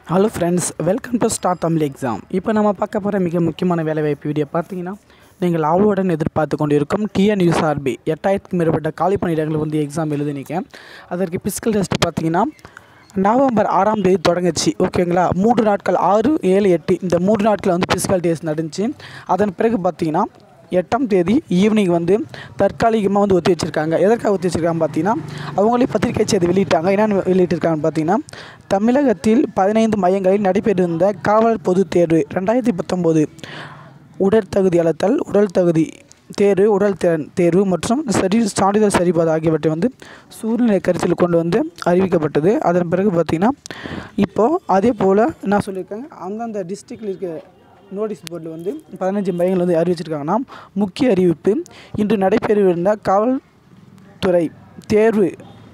hello friends welcome to start Tamil exam இப்போ நம்ம பார்க்க போகிற மிக முக்கியமான வேலைவாய்ப்பு வீடியோ பார்த்தீங்கன்னா நீங்கள் ஆவலுடன் எதிர்பார்த்து கொண்டிருக்கும் டிஎன்யூஎஸ்ஆர்பி எட்டாயிரத்துக்கும் மேற்பட்ட காலி பணியிடங்கள் வந்து எக்ஸாம் எழுதினிக்க அதற்கு பிசிக்கல் டெஸ்ட் பார்த்தீங்கன்னா நவம்பர் ஆறாம் தேதி தொடங்குச்சு ஓகேங்களா மூன்று நாட்கள் ஆறு ஏழு எட்டு இந்த மூன்று நாட்கள் வந்து பிசிக்கல் டெஸ்ட் நடந்துச்சு அதன் பிறகு பார்த்தீங்கன்னா எட்டாம் தேதி ஈவினிங் வந்து தற்காலிகமாக வந்து ஒத்தி வச்சுருக்காங்க எதற்காக ஒத்தி வச்சுருக்காங்க பார்த்தீங்கன்னா அவங்களே பத்திரிகை செய்தி வெளியிட்டாங்க என்னென்னு வெளியிட்டிருக்காங்கன்னு பார்த்தீங்கன்னா தமிழகத்தில் பதினைந்து மையங்களில் நடைபெற்றிருந்த காவலர் பொதுத் தேர்வு ரெண்டாயிரத்தி பத்தொம்போது உடற்தகுதி அளத்தல் உடல் தகுதி தேர்வு உடல் திறன் தேர்வு மற்றும் சரி சான்றிதழ் சரிபார்ப்பு ஆகியவற்றை வந்து சூழ்நிலை கருத்தில் கொண்டு வந்து அறிவிக்கப்பட்டது அதன் பிறகு பார்த்திங்கன்னா இப்போது அதே போல் என்ன சொல்லியிருக்காங்க அந்தந்த டிஸ்ட்ரிக்டில் இருக்க நோட்டீஸ் போர்டில் வந்து பதினஞ்சு மையங்கள் வந்து அறிவிச்சிருக்காங்கன்னா முக்கிய அறிவிப்பு இன்று நடைபெறவிருந்த காவல்துறை தேர்வு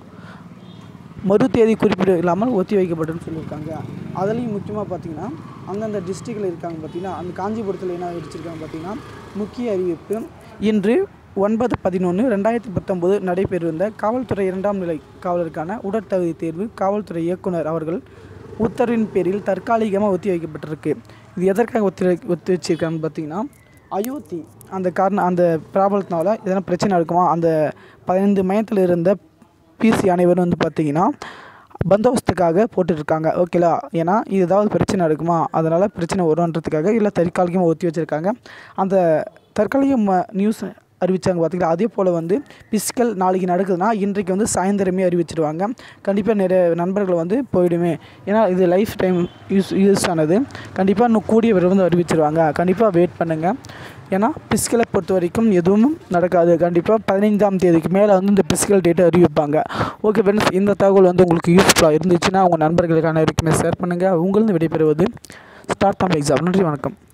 மறு தேதி குறிப்பிட இல்லாமல் ஒத்தி வைக்கப்பட்டுன்னு சொல்லியிருக்காங்க அதுலேயும் முக்கியமாக பார்த்தீங்கன்னா அந்தந்த டிஸ்ட்ரிக்டில் இருக்காங்க பார்த்தீங்கன்னா அந்த காஞ்சிபுரத்தில் என்ன வச்சுருக்காங்க பார்த்தீங்கன்னா முக்கிய அறிவிப்பு இன்று ஒன்பது பதினொன்று ரெண்டாயிரத்தி பத்தொம்போது நடைபெறவிருந்த காவல்துறை இரண்டாம் நிலை காவலருக்கான உடற்தகுதி தேர்வு காவல்துறை இயக்குனர் அவர்கள் உத்தரவின் பேரில் தற்காலிகமாக ஒத்தி வைக்கப்பட்டிருக்கு இது எதற்காக ஒத்தி வை- ஒத்தி வச்சிருக்காங்கன்னு பார்த்தீங்கன்னா அயோத்தி அந்த காரணம் அந்த ப்ராப்ளத்தினால எதனா பிரச்சனை இருக்குமா அந்த பதினைந்து மையத்தில் இருந்த பிசி அனைவரும் வந்து பார்த்தீங்கன்னா பந்தோபஸ்துக்காக போட்டுட்ருக்காங்க ஓகேலா ஏன்னா இது ஏதாவது பிரச்சனை இருக்குமா அதனால் பிரச்சனை வரும்ன்றதுக்காக இல்லை தற்காலிகமாக ஒத்தி வச்சுருக்காங்க அந்த தற்காலிக நியூஸ் அறிவிச்சாங்க பார்த்தீங்களா அதே போல் வந்து பிசிக்கல் நாளைக்கு நடக்குதுன்னா இன்றைக்கு வந்து சாயந்தரமே அறிவிச்சிடுவாங்க கண்டிப்பாக நிறைய நண்பர்கள் வந்து போயிடுமே ஏன்னா இது லைஃப் டைம் யூஸ் யூஸ் ஆனது கண்டிப்பாக இன்னும் கூடிய விரைவில் வந்து அறிவிச்சிருவாங்க கண்டிப்பாக வெயிட் பண்ணுங்கள் ஏன்னா பிசிக்கலை பொறுத்த வரைக்கும் எதுவும் நடக்காது கண்டிப்பாக பதினைந்தாம் தேதிக்கு மேலே வந்து இந்த பிசிக்கல் டேட்டை அறிவிப்பாங்க ஓகே ஃப்ரெண்ட்ஸ் இந்த தகவல் வந்து உங்களுக்கு யூஸ்ஃபுல்லாக இருந்துச்சுன்னா உங்கள் நண்பர்களுக்கான வரைக்குமே ஷேர் பண்ணுங்கள் உங்களிருந்து விடைபெறுவது ஸ்டார்ட் தமிழ் எக்ஸாம் நன்றி வணக்கம்